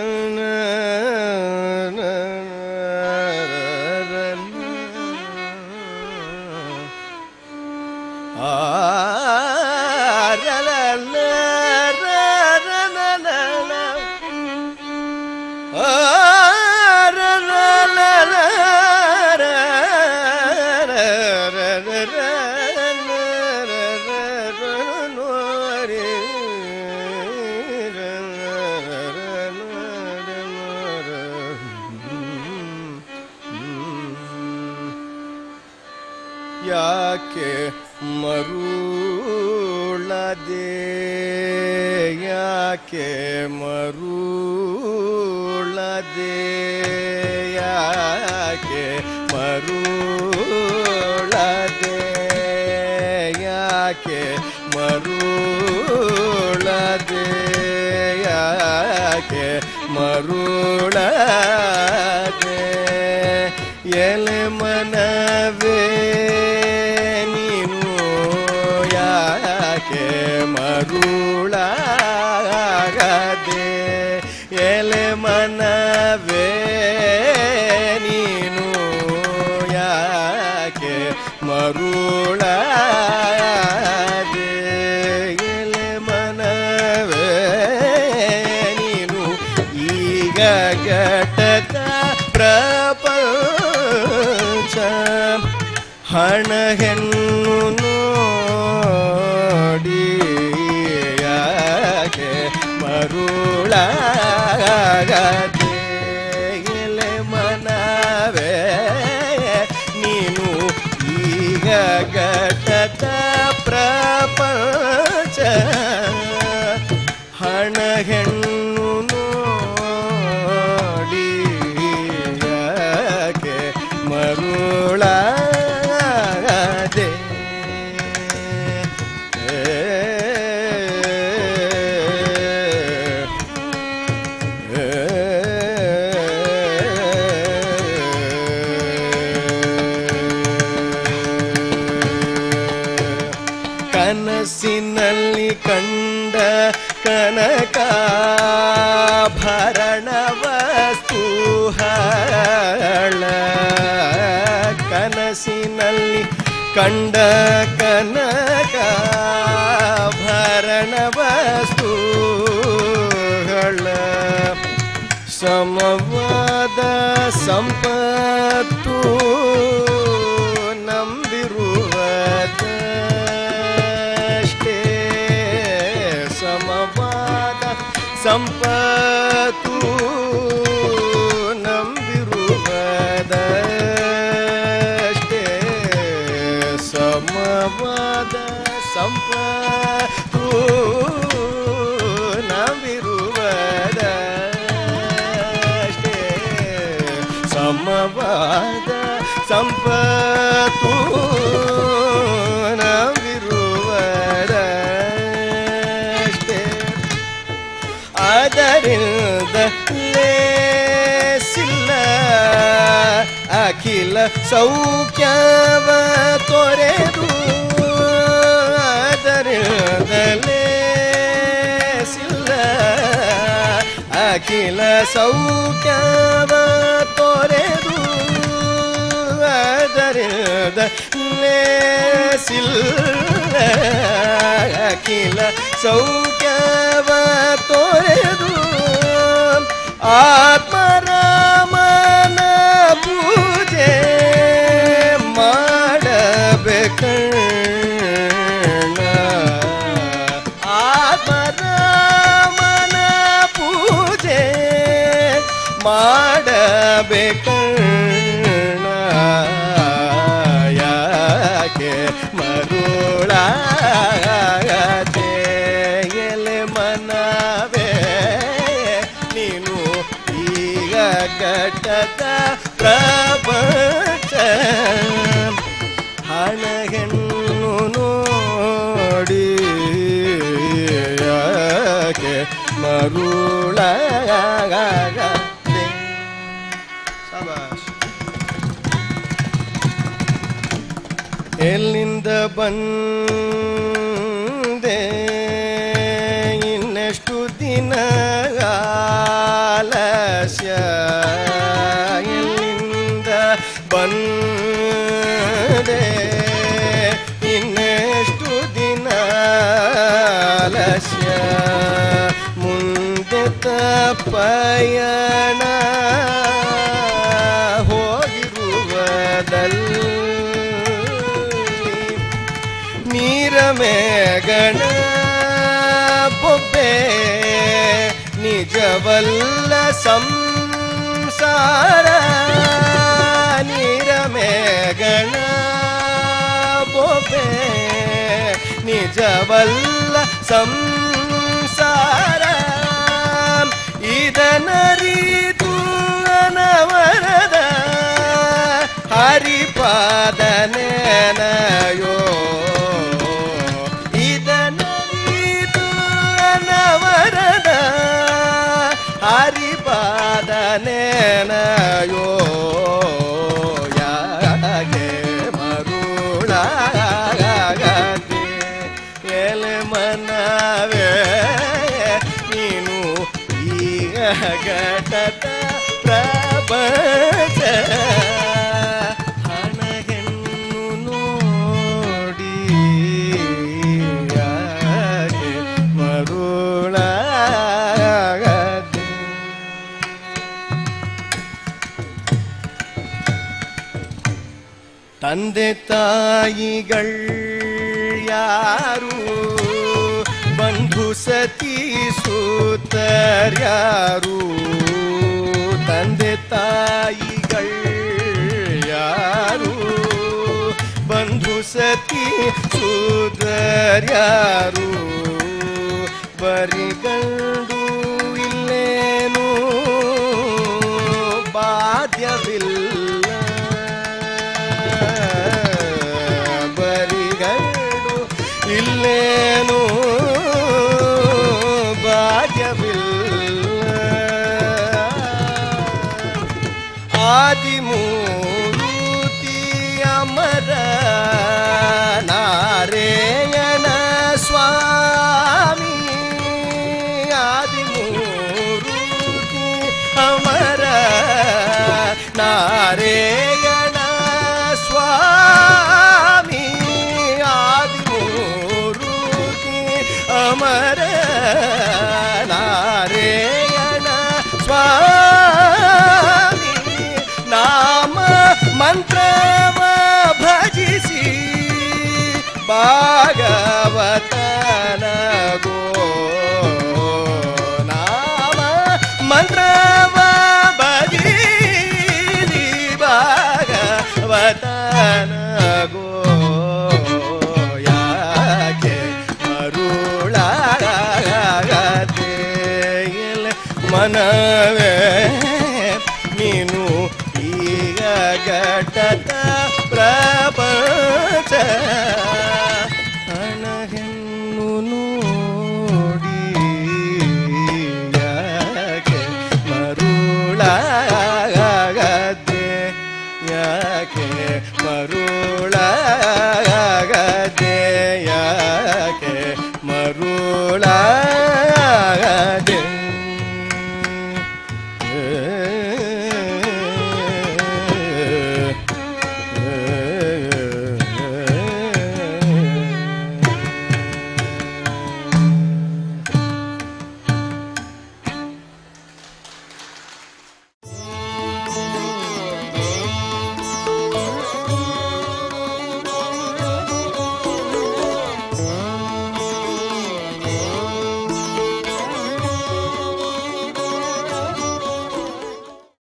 ಯಾಕೆ ಮರುಳದೆ ಯಾಕೆ ಮರುಳದೆ ಯಾಕೆ ಮರುಳದೆ ಯಾಕೆ ಮರುಳದೆ ಯಾಕೆ ಮರುಳದೆ ಎಲೆ ಮನವೇ ನೀನು ಯಾಕೆ ಮರುಳಾಗದೆ ಎಲೆ ಮನವೇ ನೀನು ಯಾಕೆ ಮರುಳಾದೆ ಎಲೆ ಮನವೇ ನೀನು ಈಗ ಘಟಕ ಪ್ರಪಂಚ ಹಣ ಹೆಣ್ಣು ನೋಡಿ ಯಾಕೆ ಮರುಳಾಗದೆ ಎಲೆ ಮನವೇ ನೀನು ಈಗ ಘಟಕ ಪ್ರಪಂಚ ಹಣ ಹೆಣ್ಣು ನೋಡಿ ಯಾಕೆ ಮರುಳಾಗದೆ ಕನಸಿನಲ್ಲಿ ಕಂಡ ಕನಕಾಭರಣ ವಸ್ತುಹಳ ಕನಸಿನಲ್ಲಿ ಕಂಡ ಕನಕಾಭರಣ ವಸ್ತುಗಳ ಸಮವಾದ ಸಂಪತ್ತು ನಂಬಿರುವುದಷ್ಟೇ ಸಮವಾದ ಸಂಪತ್ತು ನಂಬಿರುವುದಷ್ಟೇ ಸಮವಾದ ಸಂಪತ್ತು ನಂಬಿರುವುದಷ್ಟೇ ಸಮವಾದ ಸಂಪತ್ತು ನಂಬಿರುವುದಷ್ಟೇ ಅದರಿಂದ ಲೇಸಿಲ್ಲ ಅಖಿಲ ಸೌಖ್ಯವ ತೊರೆದು ಅದರಿಂದ ಲೇಸಿಲ್ಲ ಅಖಿಲ ಸೌಖ್ಯವ ತೊರೆದು ಅದರಿಂದ ಲೇಸಿಲ್ಲ ಅಖಿಲ ಸೌಖ್ಯವ ತೊರೆದು ಆತ್ಮರಾಮನ ಪೂಜೆ ಮಾಡಬೇಕಣ್ಣ ಆತ್ಮರಾಮನ ಪೂಜೆ ಮಾಡಬೇಕಣ್ಣ ಯಾಕೆ ಮರುಳಾಗದೆ ಎಲೆ ಮನವೇ ನೀನು ಈಗ ಘಟಕ ಪ್ರಪಂಚ ಹಣ ಹೆಣ್ಣು ನೋಡಿ ಯಾಕೆ ಮರುಳಾಗದೆ ಸಬಾಷ್ ಎಲ್ಲಿಂದ ಬಂದೆ ಇನ್ನೆಷ್ಟು ದಿನಗಾಲ ಪಯಣ ಹೋಗಿರುವದಲ್ಲಿ ನೀರ ಮೇಗಣ ಬೊಬ್ಬೆ ನಿಜವಲ್ಲ ಸಂಸಾರ ನೀರ ಮೇಗಣ ಬೊಬ್ಬೆ ನಿಜವಲ್ಲ ಸಂಸಾರ ಇದನರಿತು ಅನವರದ ಹರಿಪಾದನೇನಯೋ ಇದನರಿತು ಅನವರದ ಹರಿಪಾದನೇನಯೋ ಯಾಗೆ ಮರುಳಾಗದೆ ಎಲೆ ಮನವೇ ನೀನು ಈಗ ಘಟದ ಪ್ರಪಂಚ ಹಣಗೆನ್ನು ನೋಡಿ ಯಾಕೆ ಮರುಳಾಗದೆ ತಂದೆ ತಾಯಿಗಳ್ ಯಾರು ಬಂಧು ಸತಿ ಸೂತರ್ಯಾರು ತಂದೆ ತಾಯಿಗಳ್ ಯಾರು ಬಂಧು ಸತಿ ಸೂತರ್ಯಾರು ಬರಿಗಂಡು ಇಲ್ಲೇನು ಬಾಧ್ಯವಿಲ್ಲ ಬರಿಗಂಡು ಇಲ್ಲೇನು ಭಾಗ್ಯವಿಲ್ಲ ಆದಿಮೂರ್ತಿ ಅಮರ ನಾರಾಯಣ ಸ್ವಾಮಿ ಆದಿಮೂರ್ತಿ ಅಮರ ನಾರಾಯಣ ಸ್ವಾಮಿ ಆದಿಮೂರ್ತಿ ಅಮರ ನಾರಾಯಣ ಸ್ವಾಮಿ ನಾಮ ಮಂತ್ರವ ಭಜಿಸಿ ಭಾಗವತನ ಗೋ ನಾಮ ಮಂತ್ರವ ಭಜಿಸಿ ಭಾಗವತನ ಗೋ ಯಾಕೆ ಮರುಳಾಗದೆ ಎಲೆ ಮನವೇ ನೀನು ಈಗ ಘಟದ ಪ್ರಪಂಚ ಹಣಗೆನ್ನು ನೋಡಿ ಯಾಕೆ ಮರುಳಾಗದೆ ಯಾಕೆ ಮರುಳಾಗದೆ ಯಾಕೆ ಮರುಳಾಗದೆ